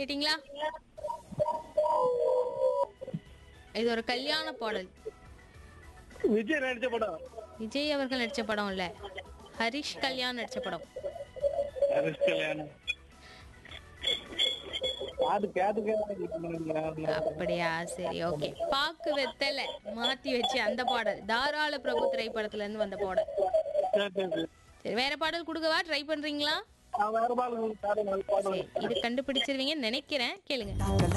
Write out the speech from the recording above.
கேட்டிங்களா இது ஒரு கல்யாண பாடல் விஜய் நடிச்ச படம் விஜய் அவர்கள் நடிச்ச படம் இல்ல ஹரிஷ் கல்யாண் நடிச்ச படம் ஹரிஷ் கல்யாணம் காது காது காது அப்படியா சரி ஓகே பாக்கு வெத்தலை மாத்தி வச்சு அந்த பாடல் தாராள பிரபு திரைப்படத்துல இருந்து வந்த பாடல் சரி வேற பாடல் கொடுக்கவா ட்ரை பண்றீங்களா வேற பாருங்க சரி இது கண்டுபிடிச்சிருவீங்கன்னு நினைக்கிறேன் கேளுங்க